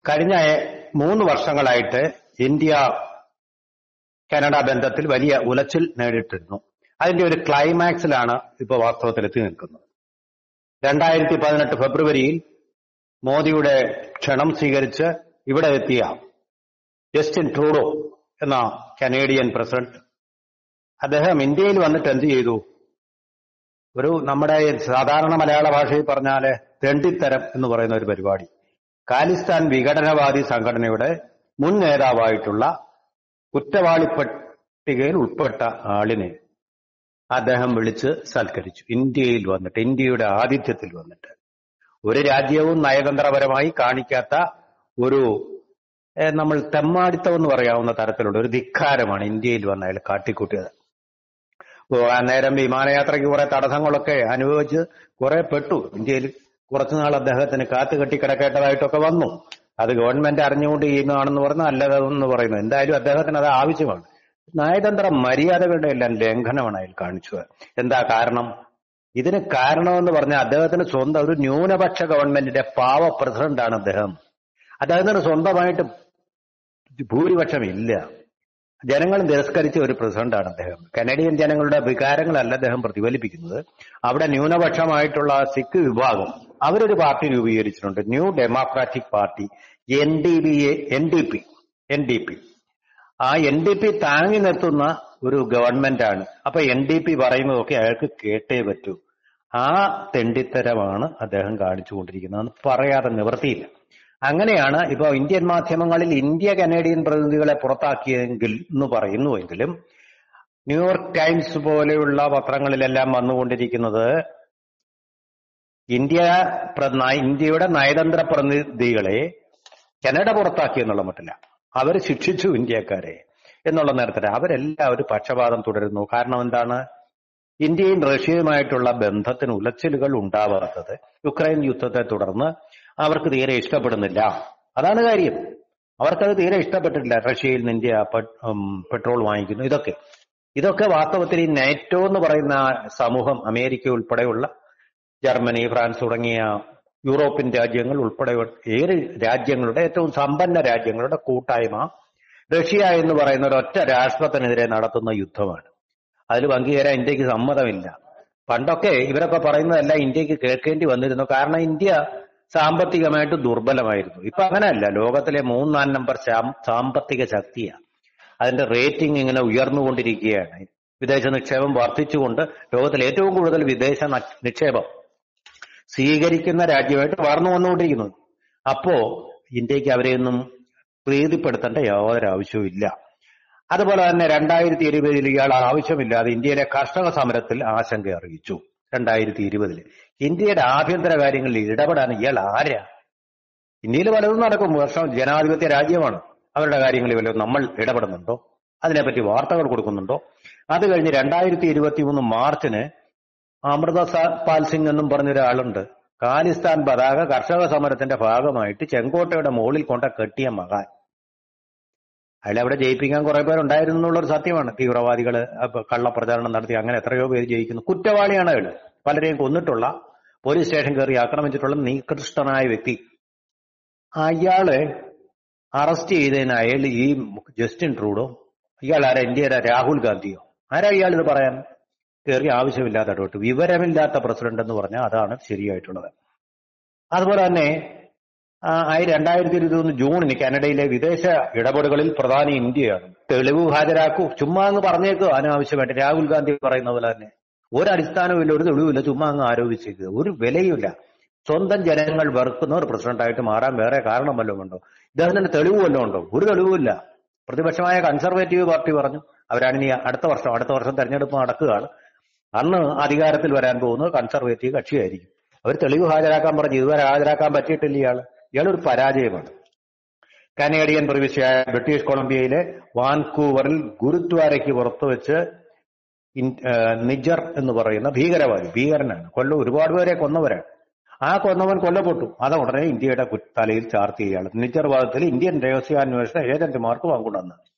കഴിഞ്ഞ മൂന്ന് വർഷങ്ങളായിട്ട് ഇന്ത്യ കാനഡ ബന്ധത്തിൽ വലിയ ഉലച്ചിൽ നേരിട്ടിരുന്നു അതിന്റെ ഒരു ക്ലൈമാക്സിലാണ് ഇപ്പോൾ വാസ്തവത്തിൽ എത്തി നിൽക്കുന്നത് രണ്ടായിരത്തി പതിനെട്ട് ഫെബ്രുവരിയിൽ മോദിയുടെ ക്ഷണം സ്വീകരിച്ച് ഇവിടെ എത്തിയ ജസ്റ്റിൻ ട്രൂഡോ എന്ന കനേഡിയൻ പ്രസിഡന്റ് അദ്ദേഹം ഇന്ത്യയിൽ വന്നിട്ട് എന്ത് ചെയ്തു ഒരു നമ്മുടെ സാധാരണ മലയാള ഭാഷയിൽ പറഞ്ഞാല് തെണ്ടിത്തരം എന്ന് പറയുന്ന ഒരു പരിപാടി ഖാലിസ്ഥാൻ വിഘടനവാദി സംഘടനയുടെ മുൻ നേതാവായിട്ടുള്ള കുറ്റവാളി പട്ടികയിൽ ഉൾപ്പെട്ട ആളിനെ അദ്ദേഹം വിളിച്ച് സൽക്കരിച്ചു ഇന്ത്യയിൽ വന്നിട്ട് ഇന്ത്യയുടെ ആതിഥ്യത്തിൽ വന്നിട്ട് ഒരു രാജ്യവും നയതന്ത്രപരമായി കാണിക്കാത്ത ഒരു ഏഹ്, നമ്മൾ തെമ്മാടിത്തം എന്ന് പറയാവുന്ന തരത്തിലുള്ള ഒരു ധിക്കാരമാണ് ഇന്ത്യയിൽ വന്ന് അയാൾ കാട്ടിക്കൂട്ടിയത് പോകാൻ നേരം വിമാനയാത്രയ്ക്ക് കുറെ തടസ്സങ്ങളൊക്കെ അനുഭവിച്ച് കുറെ പെട്ടു ഇന്ത്യയിൽ കുറച്ചുനാൾ അദ്ദേഹത്തിന് കാത്തു കെട്ടി കിടക്കേണ്ടതായിട്ടൊക്കെ വന്നു അത് ഗവൺമെന്റ് അറിഞ്ഞുകൊണ്ട് ചെയ്യുന്നതാണെന്ന് പറഞ്ഞാൽ അല്ലതെന്ന് പറയുന്നു എന്തായാലും അദ്ദേഹത്തിന് അത് ആവശ്യമാണ് നയതന്ത്ര മര്യാദകളുടെ എല്ലാം ലംഘനമാണ് അയാൾ കാണിച്ചത് എന്താ കാരണം ഇതിന് കാരണമെന്ന് പറഞ്ഞാൽ അദ്ദേഹത്തിന് സ്വന്തം ഒരു ന്യൂനപക്ഷ ഗവൺമെന്റിന്റെ പാവ പ്രസിഡന്റാണ് അദ്ദേഹം അദ്ദേഹത്തിന് സ്വന്തമായിട്ട് ഭൂരിപക്ഷം ഇല്ല ജനങ്ങൾ തിരസ്കരിച്ച ഒരു പ്രസിഡന്റാണ് അദ്ദേഹം കനഡിയൻ ജനങ്ങളുടെ വികാരങ്ങളല്ല അദ്ദേഹം പ്രതിഫലിപ്പിക്കുന്നത് അവിടെ ന്യൂനപക്ഷമായിട്ടുള്ള സിഖ് വിഭാഗം അവരൊരു പാർട്ടി രൂപീകരിച്ചിട്ടുണ്ട് New Democratic party N D B N D P N D P ആ എൻ ഡി പി താങ്ങി നിർത്തുന്ന ഒരു ഗവൺമെന്റാണ് അപ്പൊ എൻ ഡി പി പറയുന്നതൊക്കെ അയാൾക്ക് കേട്ടേ പറ്റൂ ആ തെണ്ടിത്തരമാണ് അദ്ദേഹം കാണിച്ചുകൊണ്ടിരിക്കുന്നതെന്ന് പറയാതെ നിവൃത്തിയില്ല അങ്ങനെയാണ് ഇപ്പോ ഇന്ത്യൻ മാധ്യമങ്ങളിൽ ഇന്ത്യ കനേഡിയൻ പ്രതിനിധികളെ പുറത്താക്കിയെങ്കിൽ എന്ന് പറയുന്നുവെങ്കിലും ന്യൂയോർക്ക് ടൈംസ് പോലെയുള്ള പത്രങ്ങളിലെല്ലാം വന്നുകൊണ്ടിരിക്കുന്നത് ഇന്ത്യ പ്ര- നയ- ഇന്ത്യയുടെ നയതന്ത്ര പ്രതിനിധികളെ കനഡ പുറത്താക്കി എന്നുള്ള മട്ടില്ല അവർ ശിക്ഷിച്ചു ഇന്ത്യക്കാരെ എന്നുള്ള നേരത്തിൽ അവരെല്ലാവരും പക്ഷപാതം തുടരുന്നു കാരണം എന്താണ് ഇന്ത്യയും റഷ്യയുമായിട്ടുള്ള ബന്ധത്തിന് ഉലച്ചിലുകൾ ഉണ്ടാവാത്തത് യുക്രൈൻ യുദ്ധത്തെ തുടർന്ന് അവർക്ക് തീരെ ഇഷ്ടപ്പെടുന്നില്ല അതാണ് കാര്യം അവർക്കത് തീരെ ഇഷ്ടപ്പെട്ടിട്ടില്ല റഷ്യയിൽ നിന്ന് ഇന്ത്യ പെ- ഉം, പെട്രോൾ വാങ്ങിക്കുന്നു ഇതൊക്കെ ഇതൊക്കെ വാസ്തവത്തിൽ ഈ നാറ്റോ എന്ന് പറയുന്ന സമൂഹം അമേരിക്ക ഉൾപ്പെടെയുള്ള ജർമ്മനി ഫ്രാൻസ് തുടങ്ങിയ യൂറോപ്യൻ രാജ്യങ്ങൾ ഉൾപ്പെടെ ഏഴ് രാജ്യങ്ങളുടെ ഏറ്റവും സമ്പന്ന രാജ്യങ്ങളുടെ കൂട്ടായ്മ റഷ്യ എന്ന് പറയുന്ന ഒരൊറ്റ രാഷ്ട്രത്തിനെതിരെ നടത്തുന്ന യുദ്ധമാണ് അതിൽ പങ്കുചേരാൻ ഇന്ത്യക്ക് സമ്മതമില്ല പണ്ടൊക്കെ ഇവരൊക്കെ പറയുന്നതല്ല ഇന്ത്യക്ക് കേൾക്കേണ്ടി വന്നിരുന്നു കാരണം ഇന്ത്യ സാമ്പത്തികമായിട്ട് ദുർബലമായിരുന്നു ഇപ്പൊ അങ്ങനെയല്ല ലോകത്തിലെ മൂന്നാം നമ്പർ സാം- സാമ്പത്തിക ശക്തിയാണ് അതിന്റെ റേറ്റിംഗ് ഇങ്ങനെ ഉയർന്നുകൊണ്ടിരിക്കുകയാണ് വിദേശ നിക്ഷേപം വർദ്ധിച്ചുകൊണ്ട് ലോകത്തിലെ ഏറ്റവും കൂടുതൽ വിദേശ ന- നിക്ഷേപം സ്വീകരിക്കുന്ന രാജ്യമായിട്ട് വളർന്നു വന്നുകൊണ്ടിരിക്കുന്നത് അപ്പോ ഇന്ത്യക്ക് അവരെയൊന്നും പ്രീതിപ്പെടുത്തേണ്ട യാതൊരു ആവശ്യവും ഇല്ല അതുപോലെ തന്നെ രണ്ടായിരത്തി ഇരുപതിൽ ഇയാൾ ആവശ്യമില്ലാതെ ഇന്ത്യയിലെ കർഷക സമരത്തിൽ ആശങ്ക അറിയിച്ചു രണ്ടായിരത്തി ഇരുപതില് ഇന്ത്യയുടെ ആഭ്യന്തര കാര്യങ്ങളിൽ ഇടപെടാൻ ഇയാൾ ആരാ ഇന്ത്യയിൽ പലതും നടക്കും വർഷം ജനാധിപത്യ രാജ്യമാണ് അവരുടെ കാര്യങ്ങളിൽ വല്ലതും നമ്മൾ ഇടപെടുന്നുണ്ടോ അതിനെപ്പറ്റി വാർത്തകൾ കൊടുക്കുന്നുണ്ടോ അത് കഴിഞ്ഞ് രണ്ടായിരത്തി ഇരുപത്തി മൂന്ന് മാർച്ചിന് അമൃത സ- പാൽ സിംഗ് എന്നും പറഞ്ഞ ഒരാളുണ്ട് ഖാലിസ്ഥാൻ പതാക കർഷക സമരത്തിന്റെ ഭാഗമായിട്ട് ചെങ്കോട്ടയുടെ മുകളിൽ കൊണ്ട കെട്ടിയ മകാൻ അയാളെ അവിടെ ജയിപ്പിക്കാൻ കുറെ പേരുണ്ടായിരുന്നു എന്നുള്ളൊരു സത്യമാണ് തീവ്രവാദികള് അപ്പൊ കള്ളപ്രചാരണം നടത്തി അങ്ങനെ എത്രയോ പേര് ജയിക്കുന്നു കുറ്റവാളിയാണ് അയാള് പലരെയും കൊന്നിട്ടുള്ള പോലീസ് സ്റ്റേഷൻ കയറി ആക്രമിച്ചിട്ടുള്ള നികൃഷ്ടനായ വ്യക്തി അയാളെ അറസ്റ്റ് ചെയ്തതിന് അയാൾ ഈ ജസ്റ്റിൻ ട്രൂഡോ ഇയാൾ ആരാ ഇന്ത്യയുടെ രാഹുൽ ഗാന്ധിയോ ആരാ ഇയാൾ ഇത് പറയാൻ കയറി ആവശ്യമില്ലാത്ത ഇടപെട്ടു വിവരമില്ലാത്ത പ്രസിഡന്റ് എന്ന് പറഞ്ഞാൽ അതാണ് ശരിയായിട്ടുള്ളത് അതുപോലെ തന്നെ ആ, ആയി രണ്ടായിരത്തി ഇരുപത്തി ജൂണിന് കാനഡയിലെ വിദേശ ഇടപെടലുകളിൽ പ്രധാന ഇന്ത്യയാണ് തെളിവ് ഹാജരാക്കൂ ചുമ്മാ അങ്ങ് പറഞ്ഞേക്കോ അനാവശ്യമായിട്ട് രാഹുൽ ഗാന്ധി പറയുന്ന പോലെ തന്നെ ഒരടിസ്ഥാനവുമില്ല ഒരു തെളിവില്ല ചുമ്മാ അങ്ങ് ആരോപിച്ചേക്കുക ഒരു വിലയുമില്ല സ്വന്തം ജനങ്ങൾ വെറുക്കുന്ന ഒരു പ്രസിഡന്റായിട്ട് മാറാൻ വേറെ കാരണം വല്ലതും ഉണ്ടോ ഇദ്ദേഹത്തിന് തെളിവ് വല്ലതും ഉണ്ടോ ഒരു തെളിവുമില്ല പ്രതിപക്ഷമായ കൺസർവേറ്റീവ് പാർട്ടി പറഞ്ഞു അവരാണ് ഇനി അടുത്ത വർഷം അടുത്ത വർഷം തെരഞ്ഞെടുപ്പ് നടക്കുകയാണ് അന്ന് അധികാരത്തിൽ വരാൻ പോകുന്നത് കൺസർവേറ്റീവ് കക്ഷിയായിരിക്കും അവർ തെളിവ് ഹാജരാക്കാൻ പറഞ്ഞു ഇതുവരെ ഹാജരാക്കാൻ പറ്റിയിട്ടില്ല ഇയാൾ ഇയാളൊരു പരാജയമാണ് കനേഡിയൻ പ്രവിശ്യയായ ബ്രിട്ടീഷ് കൊളംബിയയിലെ വാൻകൂവറിൽ ഗുരുദ്വാരയ്ക്ക് പുറത്ത് വെച്ച് ഇൻ- ആ, നിജർ എന്ന് പറയുന്ന ഭീകരവാദി ഭീകരനാണ് കൊല്ല ഒരുപാട് പേരെ കൊന്നവരാണ് ആ കൊന്നവൻ കൊല്ലപ്പെട്ടു അത് ഉടനെ ഇന്ത്യയുടെ കു- തലയിൽ ചാർത്തി ഇയാൾ നിജർ വാദത്തിൽ ഇന്ത്യൻ രഹസ്യാന്വേഷണ ഏജന്റുമാർക്ക് പങ്കുണ്ടെന്ന്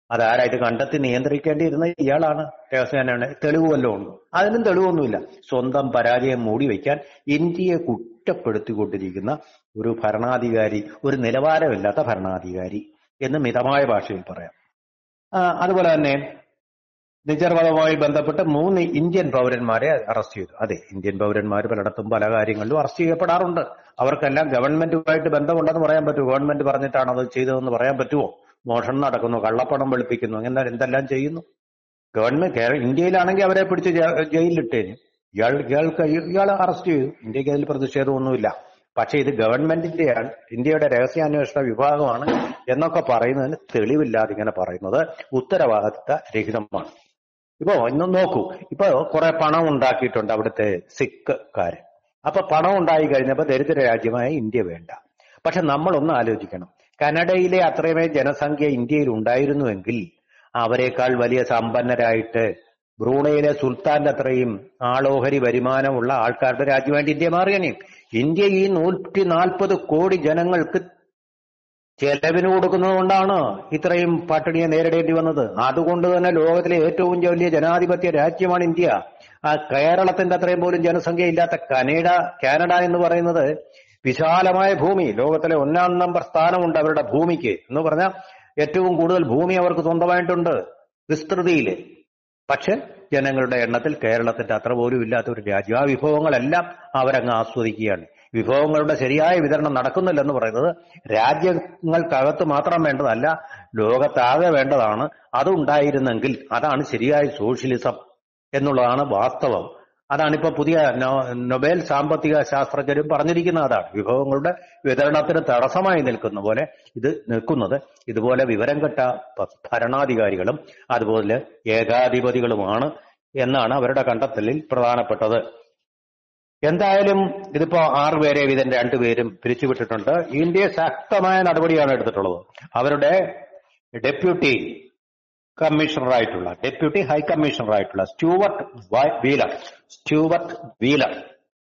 അതാരാ ഇത് കണ്ടെത്തി നിയന്ത്രിക്കേണ്ടിയിരുന്ന ഇയാളാണ് രഹസ്യാനാണ് തെളിവ് വല്ലതും ഉണ്ടോ അതിനും തെളിവൊന്നുമില്ല സ്വന്തം പരാജയം മൂടി വയ്ക്കാൻ ഇന്ത്യയെ കുറ്റപ്പെടുത്തിക്കൊണ്ടിരിക്കുന്ന ഒരു ഭരണാധികാരി ഒരു നിലവാരമില്ലാത്ത ഭരണാധികാരി എന്ന് മിതമായ ഭാഷയിൽ പറയാം ആ, അതുപോലെ തന്നെ നിജർവധവുമായി ബന്ധപ്പെട്ട് മൂന്ന് ഇന്ത്യൻ പൗരന്മാരെ അറസ്റ്റ് ചെയ്തു അതെ ഇന്ത്യൻ പൗരന്മാർ പലയിടത്തും പല കാര്യങ്ങളിലും അറസ്റ്റ് ചെയ്യപ്പെടാറുണ്ട് അവർക്കെല്ലാം ഗവൺമെന്റുമായിട്ട് ബന്ധമുണ്ടെന്ന് പറയാൻ പറ്റുമോ ഗവൺമെന്റ് പറഞ്ഞിട്ടാണ് അത് ചെയ്തതെന്ന് പറയാൻ പറ്റുമോ മോഷണം നടക്കുന്നു കള്ളപ്പണം വെളുപ്പിക്കുന്നു അങ്ങനെ എന്തെല്ലാം ചെയ്യുന്നു ഗവൺമെന്റ് കേര- ഇന്ത്യയിലാണെങ്കിൽ അവരെ പിടിച്ച് ജ- ജയിലിലിട്ടേന് ഇയാൾ ഇയാൾക്ക് ഇയാൾ അറസ്റ്റ് ചെയ്തു ഇന്ത്യക്ക് അതിൽ പ്രതിഷേധമൊന്നുമില്ല പക്ഷെ ഇത് ഗവൺമെന്റിന്റെയാണ് ഇന്ത്യയുടെ രഹസ്യാന്വേഷണ വിഭാഗമാണ് എന്നൊക്കെ പറയുന്നതിന് തെളിവില്ലാതെ ഇങ്ങനെ പറയുന്നത് ഉത്തരവാദിത്ത രഹിതമാണ് ഇപ്പോ ഇന്ന് നോക്കൂ ഇപ്പൊ കുറെ പണം ഉണ്ടാക്കിയിട്ടുണ്ട് അവിടുത്തെ സിഖ്കാര് അപ്പൊ പണം ഉണ്ടായി കഴിഞ്ഞപ്പോ ദരിദ്ര രാജ്യമായ ഇന്ത്യ വേണ്ട പക്ഷെ നമ്മളൊന്ന് ആലോചിക്കണം കനഡയിലെ അത്രയുമേ ജനസംഖ്യ ഇന്ത്യയിൽ ഉണ്ടായിരുന്നുവെങ്കിൽ അവരെക്കാൾ വലിയ സമ്പന്നരായിട്ട് ബ്രൂണയിലെ സുൽത്താന്റെ അത്രയും ആളോഹരി വരുമാനമുള്ള ആൾക്കാരുടെ രാജ്യമായിട്ട് ഇന്ത്യ മാറിയനെ ഇന്ത്യ ഈ നൂറ്റി നാൽപ്പത് കോടി ജനങ്ങൾക്ക് ചെലവിന് കൊടുക്കുന്നത് കൊണ്ടാണ് ഇത്രയും പട്ടിണിയെ നേരിടേണ്ടി വന്നത് അതുകൊണ്ട് തന്നെ ലോകത്തിലെ ഏറ്റവും വലിയ ജനാധിപത്യ രാജ്യമാണ് ഇന്ത്യ ആ കേരളത്തിന്റെ അത്രയും പോലും ജനസംഖ്യ ഇല്ലാത്ത കനഡ കാനഡ എന്ന് പറയുന്നത് വിശാലമായ ഭൂമി ലോകത്തിലെ ഒന്നാം നമ്പർ സ്ഥാനമുണ്ട് അവരുടെ ഭൂമിക്ക് എന്ന് പറഞ്ഞാൽ ഏറ്റവും കൂടുതൽ ഭൂമി അവർക്ക് സ്വന്തമായിട്ടുണ്ട് വിസ്തൃതിയില് പക്ഷെ ജനങ്ങളുടെ എണ്ണത്തിൽ കേരളത്തിന്റെ അത്ര പോലും ഇല്ലാത്ത ഒരു രാജ്യം ആ വിഭവങ്ങളെല്ലാം അവരങ്ങ് ആസ്വദിക്കുകയാണ് വിഭവങ്ങളുടെ ശരിയായ വിതരണം നടക്കുന്നില്ലെന്ന് പറയുന്നത് രാജ്യങ്ങൾക്കകത്ത് മാത്രം വേണ്ടതല്ല ലോകത്താകെ വേണ്ടതാണ് അതുണ്ടായിരുന്നെങ്കിൽ അതാണ് ശരിയായ സോഷ്യലിസം എന്നുള്ളതാണ് വാസ്തവം അതാണ് ഇപ്പൊ പുതിയ നോ- നൊബേൽ സാമ്പത്തിക ശാസ്ത്രജ്ഞരും പറഞ്ഞിരിക്കുന്ന അതാണ് വിഭവങ്ങളുടെ വിതരണത്തിന് തടസ്സമായി നിൽക്കുന്ന പോലെ ഇത് നിൽക്കുന്നത് ഇതുപോലെ വിവരം കെട്ട പ- ഭരണാധികാരികളും അതുപോലെ ഏകാധിപതികളുമാണ് എന്നാണ് അവരുടെ കണ്ടെത്തലിൽ പ്രധാനപ്പെട്ടത് എന്തായാലും ഇതിപ്പോ ആറുപേരെ ഇതിന്റെ രണ്ടുപേരും പിരിച്ചുവിട്ടിട്ടുണ്ട് ഇന്ത്യ ശക്തമായ നടപടിയാണ് എടുത്തിട്ടുള്ളത് അവരുടെ ഡെപ്യൂട്ടി കമ്മീഷണറായിട്ടുള്ള ഡെപ്യൂട്ടി ഹൈ കമ്മീഷണറായിട്ടുള്ള സ്റ്റ്യൂവർട്ട് വൈ- വീലർ സ്റ്റ്യൂവർട്ട് വീലർ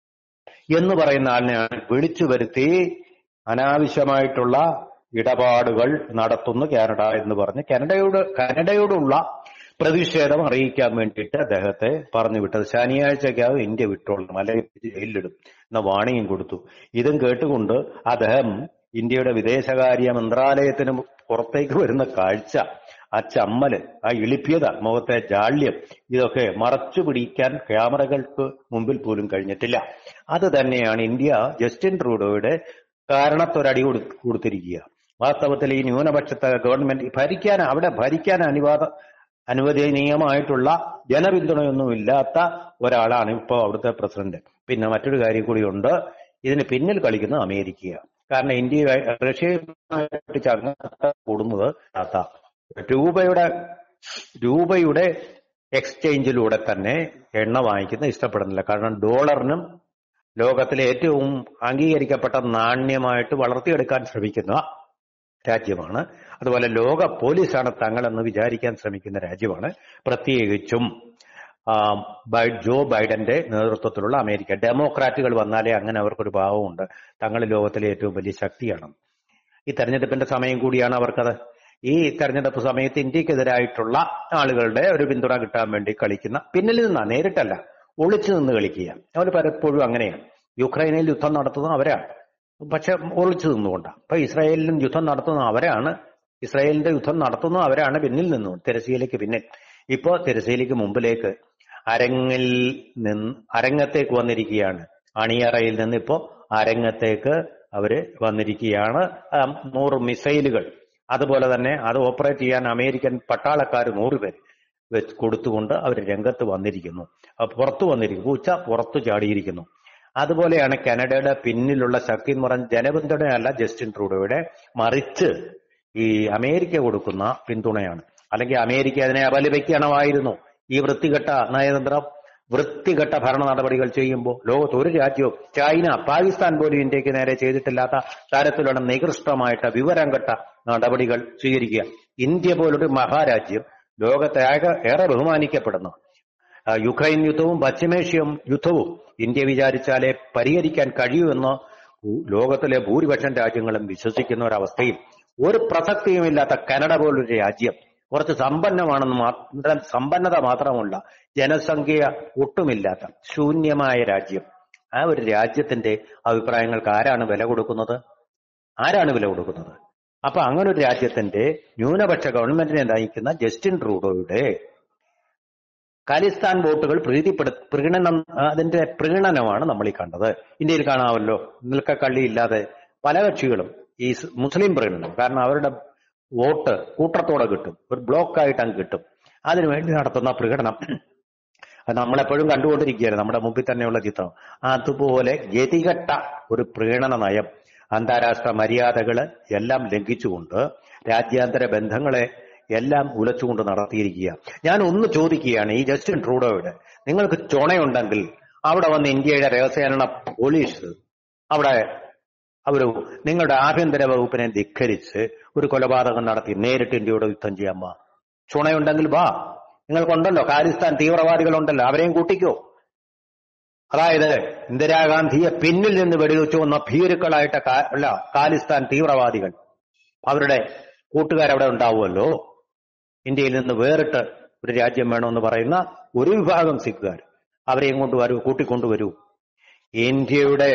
എന്ന് പറയുന്ന ആളിനെയാണ് വിളിച്ചു വരുത്തി അനാവശ്യമായിട്ടുള്ള ഇടപാടുകൾ നടത്തുന്നു കാനഡ എന്ന് പറഞ്ഞ് കാനഡയോട് കാനഡയോടുള്ള പ്രതിഷേധം അറിയിക്കാൻ വേണ്ടിയിട്ട് അദ്ദേഹത്തെ പറഞ്ഞു വിട്ടത് ശനിയാഴ്ചക്കകം ഇന്ത്യ വിട്ടോളണം അല്ലെങ്കിൽ ജയിലിലിടും എന്ന വാണിയും കൊടുത്തു ഇതും കേട്ടുകൊണ്ട് അദ്ദേഹം ഇന്ത്യയുടെ വിദേശകാര്യ മന്ത്രാലയത്തിന് പുറത്തേക്ക് വരുന്ന കാഴ്ച ആ ചമ്മല് ആ ഇളിപ്യത മുഖത്തെ ജാള്യം ഇതൊക്കെ മറച്ചു പിടിക്കാൻ ക്യാമറകൾക്ക് മുമ്പിൽ പോലും കഴിഞ്ഞിട്ടില്ല അത് തന്നെയാണ് ഇന്ത്യ ജസ്റ്റിൻ ട്രൂഡോയുടെ കാരണത്തൊരടി കൊടു- കൊടുത്തിരിക്കുക വാസ്തവത്തിൽ ഈ ന്യൂനപക്ഷത്തെ ഗവൺമെന്റ് ഭരിക്കാൻ അവിടെ ഭരിക്കാൻ അനുവാദ അനുവദനീയമായിട്ടുള്ള ജനപിന്തുണയൊന്നും ഇല്ലാത്ത ഒരാളാണ് ഇപ്പോൾ അവിടുത്തെ പ്രസിഡന്റ് പിന്നെ മറ്റൊരു കാര്യം കൂടിയുണ്ട് ഇതിന് പിന്നിൽ കളിക്കുന്ന അമേരിക്കയാണ് കാരണം ഇന്ത്യ റഷ്യയുമായിട്ട് ചങ്ങാത്ത കൂടുന്നത് ടാറ്റ രൂപയുടെ രൂപയുടെ എക്സ്ചേഞ്ചിലൂടെ തന്നെ എണ്ണ വാങ്ങിക്കുന്ന ഇഷ്ടപ്പെടുന്നില്ല കാരണം ഡോളറിനും ലോകത്തിലെ ഏറ്റവും അംഗീകരിക്കപ്പെട്ട നാണ്യമായിട്ട് വളർത്തിയെടുക്കാൻ ശ്രമിക്കുന്ന രാജ്യമാണ് അതുപോലെ ലോക പോലീസാണ് തങ്ങളെന്ന് വിചാരിക്കാൻ ശ്രമിക്കുന്ന രാജ്യമാണ് പ്രത്യേകിച്ചും ആ, ബൈ- ജോ ബൈഡന്റെ നേതൃത്വത്തിലുള്ള അമേരിക്ക ഡെമോക്രാറ്റുകൾ വന്നാലേ അങ്ങനെ അവർക്കൊരു ഭാവമുണ്ട് തങ്ങൾ ലോകത്തിലെ ഏറ്റവും വലിയ ശക്തിയാണ് ഈ തെരഞ്ഞെടുപ്പിന്റെ സമയം കൂടിയാണ് അവർക്കത് ഈ തെരഞ്ഞെടുപ്പ് സമയത്ത് ഇന്ത്യക്കെതിരായിട്ടുള്ള ആളുകളുടെ ഒരു പിന്തുണ കിട്ടാൻ വേണ്ടി കളിക്കുന്ന പിന്നിൽ നിന്നാ നേരിട്ടല്ല ഒളിച്ചു നിന്ന് കളിക്കുക അവർ പലപ്പോഴും അങ്ങനെയാണ് യുക്രൈനിൽ യുദ്ധം നടത്തുന്നത് അവരാണ് പക്ഷെ ഒളിച്ചു നിന്നുകൊണ്ടാണ് അപ്പൊ ഇസ്രായേലിലും യുദ്ധം നടത്തുന്ന അവരാണ് ഇസ്രായേലിന്റെ യുദ്ധം നടത്തുന്നത് അവരാണ് പിന്നിൽ നിന്നു തിരശ്ശീലയ്ക്ക് പിന്നിൽ ഇപ്പോ തിരശ്ശീലയ്ക്ക് മുമ്പിലേക്ക് അരങ്ങിൽ നിന്ന് അരങ്ങത്തേക്ക് വന്നിരിക്കുകയാണ് അണിയറയിൽ നിന്ന് ഇപ്പോ അരങ്ങത്തേക്ക് അവര് വന്നിരിക്കുകയാണ് ആ, നൂറ് മിസൈലുകൾ അതുപോലെ തന്നെ അത് ഓപ്പറേറ്റ് ചെയ്യാൻ അമേരിക്കൻ പട്ടാളക്കാർ നൂറ് പേര് വെച്ച് കൊടുത്തുകൊണ്ട് അവർ രംഗത്ത് വന്നിരിക്കുന്നു അപ്പൊ പുറത്തു വന്നിരിക്കുന്നു പൂച്ച പുറത്തു ചാടിയിരിക്കുന്നു അതുപോലെയാണ് കാനഡയുടെ പിന്നിലുള്ള ശക്തി എന്ന് പറഞ്ഞ ജനപിന്തുണയല്ല ജസ്റ്റിൻ ട്രൂഡോയുടെ മറിച്ച് ഈ അമേരിക്ക കൊടുക്കുന്ന പിന്തുണയാണ് അല്ലെങ്കിൽ അമേരിക്ക അതിനെ അപലപിക്കണമായിരുന്നു ഈ വൃത്തികെട്ട നയതന്ത്രം വൃത്തികെട്ട ഭരണ നടപടികൾ ചെയ്യുമ്പോൾ ലോകത്ത് ഒരു രാജ്യവും ചൈന പാകിസ്ഥാൻ പോലും ഇന്ത്യക്ക് നേരെ ചെയ്തിട്ടില്ലാത്ത തരത്തിലുള്ള നികൃഷ്ടമായിട്ട് വിവരം കെട്ട നടപടികൾ സ്വീകരിക്കുക ഇന്ത്യ പോലൊരു മഹാരാജ്യം ലോകത്തെ ആകെ ഏറെ ബഹുമാനിക്കപ്പെടുന്നു ആ, യുക്രൈൻ യുദ്ധവും പശ്ചിമേഷ്യൻ യുദ്ധവും ഇന്ത്യ വിചാരിച്ചാലേ പരിഹരിക്കാൻ കഴിയുമെന്ന് ഭൂ- ലോകത്തിലെ ഭൂരിപക്ഷം രാജ്യങ്ങളും വിശ്വസിക്കുന്ന ഒരവസ്ഥയിൽ ഒരു പ്രസക്തിയുമില്ലാത്ത കനഡ പോലൊരു രാജ്യം കുറച്ച് സമ്പന്നമാണെന്ന് മാത്രം സമ്പന്നത മാത്രമുള്ള ജനസംഖ്യ ഒട്ടുമില്ലാത്ത ശൂന്യമായ രാജ്യം ആ ഒരു രാജ്യത്തിന്റെ അഭിപ്രായങ്ങൾക്ക് ആരാണ് വില കൊടുക്കുന്നത് ആരാണ് വില കൊടുക്കുന്നത് അപ്പൊ അങ്ങനെ ഒരു രാജ്യത്തിന്റെ ന്യൂനപക്ഷ ഗവൺമെന്റിനെ നയിക്കുന്ന ജസ്റ്റിൻ ട്രൂഡോയുടെ ഖാലിസ്ഥാൻ വോട്ടുകൾ പ്രീതിപ്പെടു പ്രീണനം അതിന്റെ പ്രീണനമാണ് നമ്മൾ ഈ കണ്ടത് ഇന്ത്യയിൽ കാണാമല്ലോ നിൽക്കക്കള്ളിയില്ലാതെ പല കക്ഷികളും ഈ സ് മുസ്ലിം പ്രീണനം കാരണം അവരുടെ വോട്ട് കൂട്ടത്തോടെ കിട്ടും ഒരു ബ്ലോക്കായിട്ട് അങ്ങ് കിട്ടും അതിനുവേണ്ടി നടത്തുന്ന പ്രകടനം അത് നമ്മളെപ്പോഴും കണ്ടുകൊണ്ടിരിക്കുകയാണ് നമ്മുടെ മുമ്പിൽ തന്നെയുള്ള ചിത്രം അതുപോലെ ഗതികെട്ട ഒരു പ്രീണന നയം അന്താരാഷ്ട്ര മര്യാദകള് എല്ലാം ലംഘിച്ചുകൊണ്ട് രാജ്യാന്തര ബന്ധങ്ങളെ എല്ലാം ഉലച്ചുകൊണ്ട് നടത്തിയിരിക്കുക ഞാൻ ഒന്ന് ചോദിക്കുകയാണ് ഈ ജസ്റ്റിൻ ട്രൂഡോയുടെ നിങ്ങൾക്ക് ചുണയുണ്ടെങ്കിൽ അവിടെ വന്ന് ഇന്ത്യയുടെ രഹസ്യാന്വേഷണ പോലീസ് അവിടെ അവര് നിങ്ങളുടെ ആഭ്യന്തര വകുപ്പിനെ ധിക്കരിച്ച് ഒരു കൊലപാതകം നടത്തി നേരിട്ട് ഇന്ത്യയോട് യുദ്ധം ചെയ്യാമ്മ ചുണയുണ്ടെങ്കിൽ വാ നിങ്ങൾക്കുണ്ടല്ലോ ഖാലിസ്ഥാൻ തീവ്രവാദികളുണ്ടല്ലോ അവരെയും കൂട്ടിക്കോ അതായത് ഇന്ദിരാഗാന്ധിയെ പിന്നിൽ നിന്ന് വെടിവെച്ചു വന്ന ഭീരുക്കളായിട്ട കാ- അല്ല ഖാലിസ്ഥാൻ തീവ്രവാദികൾ അവരുടെ കൂട്ടുകാരവിടെ ഉണ്ടാവുമല്ലോ ഇന്ത്യയിൽ നിന്ന് വേറിട്ട് ഒരു രാജ്യം വേണമെന്ന് പറയുന്ന ഒരു വിഭാഗം സിഖുകാർ അവരെയും കൊണ്ടുവരൂ കൂട്ടിക്കൊണ്ടുവരൂ ഇന്ത്യയുടെ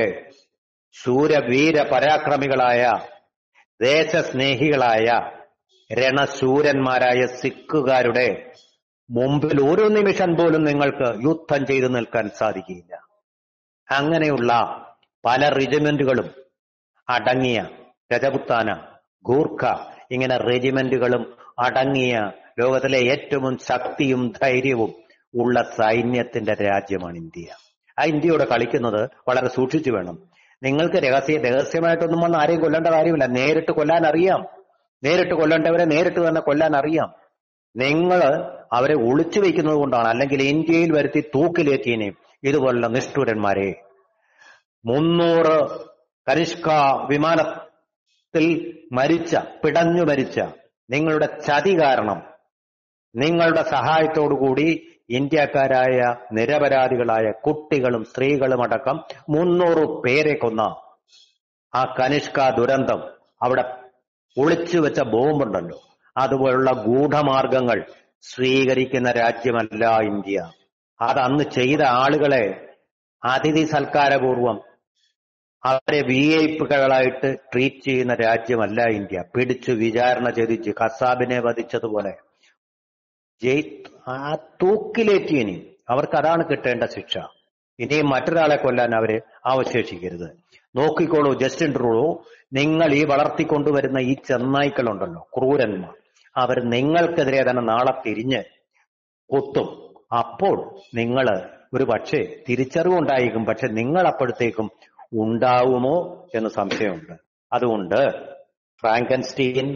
ശൂരവീര പരാക്രമികളായ ദേശസ്നേഹികളായ രണശൂരന്മാരായ സിഖുകാരുടെ മുമ്പിൽ ഒരു നിമിഷം പോലും നിങ്ങൾക്ക് യുദ്ധം ചെയ്തു നിൽക്കാൻ സാധിക്കില്ല അങ്ങനെയുള്ള പല റെജിമെന്റുകളും അടങ്ങിയ രജപുത്താന ഗൂർഖ ഇങ്ങനെ റെജിമെന്റുകളും അടങ്ങിയ ലോകത്തിലെ ഏറ്റവും ശക്തിയും ധൈര്യവും ഉള്ള സൈന്യത്തിന്റെ രാജ്യമാണ് ഇന്ത്യ ആ ഇന്ത്യയോട് കളിക്കുന്നത് വളരെ സൂക്ഷിച്ചു വേണം നിങ്ങൾക്ക് രഹസ്യ രഹസ്യമായിട്ടൊന്നും വന്ന് ആരെയും കൊല്ലേണ്ട കാര്യമില്ല നേരിട്ട് കൊല്ലാൻ അറിയാം നേരിട്ട് കൊല്ലേണ്ടവരെ നേരിട്ട് തന്നെ കൊല്ലാൻ അറിയാം നിങ്ങൾ അവരെ ഒളിച്ചു വെക്കുന്നത് കൊണ്ടാണ് അല്ലെങ്കിൽ ഇന്ത്യയിൽ വരുത്തി തൂക്കിലേറ്റിയനെയും ഇതുപോലുള്ള നിഷ്ഠൂരന്മാരെ മുന്നൂറ് കനിഷ്ക വിമാനത്തിൽ മരിച്ച പിടഞ്ഞു മരിച്ച നിങ്ങളുടെ ചതി കാരണം നിങ്ങളുടെ സഹായത്തോടുകൂടി ഇന്ത്യക്കാരായ നിരപരാധികളായ കുട്ടികളും സ്ത്രീകളും അടക്കം മുന്നൂറ് പേരെ കൊന്ന ആ കനിഷ്ക ദുരന്തം അവിടെ ഒളിച്ചു വെച്ച ബോംബുണ്ടല്ലോ അതുപോലുള്ള ഗൂഢമാർഗങ്ങൾ സ്വീകരിക്കുന്ന രാജ്യമല്ല ഇന്ത്യ അത് അന്ന് ചെയ്ത ആളുകളെ അതിഥി സൽക്കാരപൂർവം അവരെ വി ഐ പികളായിട്ട് ട്രീറ്റ് ചെയ്യുന്ന രാജ്യമല്ല ഇന്ത്യ പിടിച്ചു വിചാരണ ചെയ്തിച്ച് കസാബിനെ വധിച്ചതുപോലെ ജയി ആ തൂക്കിലേറ്റിയനി അവർക്ക് അതാണ് കിട്ടേണ്ട ശിക്ഷ ഇനിയും മറ്റൊരാളെ കൊല്ലാൻ അവരെ അവശേഷിക്കരുത് നോക്കിക്കോളൂ ജസ്റ്റിൻ ട്രൂഡോ നിങ്ങൾ ഈ വളർത്തിക്കൊണ്ടുവരുന്ന ഈ ചെന്നായ്ക്കളുണ്ടല്ലോ ക്രൂരന്മാർ അവർ നിങ്ങൾക്കെതിരെ തന്നെ നാളെ തിരിഞ്ഞ് കൊത്തും അപ്പോൾ നിങ്ങൾ ഒരു പക്ഷേ തിരിച്ചറിവുണ്ടായിരിക്കും പക്ഷെ നിങ്ങൾ അപ്പോഴത്തേക്കും ഉണ്ടാവുമോ എന്ന് സംശയമുണ്ട് അതുകൊണ്ട് ഫ്രാങ്കൻസ്റ്റീൻ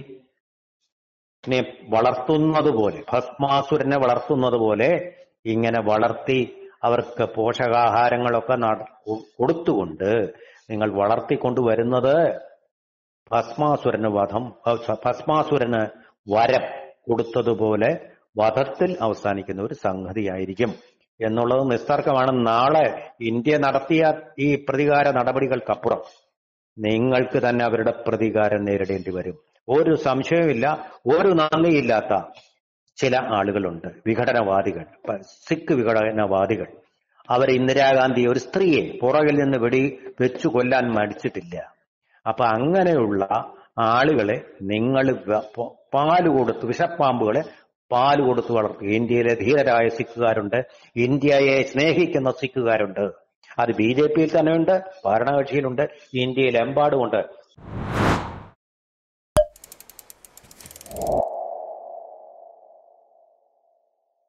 നെ വളർത്തുന്നത് പോലെ ഭസ്മാസുരനെ വളർത്തുന്നത് പോലെ ഇങ്ങനെ വളർത്തി അവർക്ക് പോഷകാഹാരങ്ങളൊക്കെ നട- കൊ- കൊടുത്തുകൊണ്ട് നിങ്ങൾ വളർത്തിക്കൊണ്ടുവരുന്നത് ഭസ്മാസുരന് വധം അഹ് ഭസ്മാസുരന് വരം കൊടുത്തതുപോലെ വധത്തിൽ അവസാനിക്കുന്ന ഒരു സംഗതിയായിരിക്കും എന്നുള്ളത് നിസ്തർക്കമാണ് നാളെ ഇന്ത്യ നടത്തിയ ഈ പ്രതികാര നടപടികൾക്കപ്പുറം നിങ്ങൾക്ക് തന്നെ അവരുടെ പ്രതികാരം നേരിടേണ്ടി വരും ഒരു സംശയവുമില്ല ഒരു നന്ദിയില്ലാത്ത ചില ആളുകളുണ്ട് വിഘടനവാദികൾ പ- സിഖ് വിഘടനവാദികൾ അവർ ഇന്ദിരാഗാന്ധി ഒരു സ്ത്രീയെ പുറകിൽ നിന്ന് വെടി വെച്ചു കൊല്ലാൻ മടിച്ചിട്ടില്ല അപ്പൊ അങ്ങനെയുള്ള ആളുകളെ നിങ്ങൾ വ- പ- പാല് കൊടുത്ത് വിഷപ്പാമ്പുകളെ പാല് കൊടുത്ത് വളർത്തുക ഇന്ത്യയിലെ ധീരരായ സിഖുകാരുണ്ട് ഇന്ത്യയെ സ്നേഹിക്കുന്ന സിഖുകാരുണ്ട് അത് ബി ജെ പിയിൽ തന്നെയുണ്ട് ഭരണകക്ഷിയിലുണ്ട് ഇന്ത്യയിലെമ്പാടുമുണ്ട്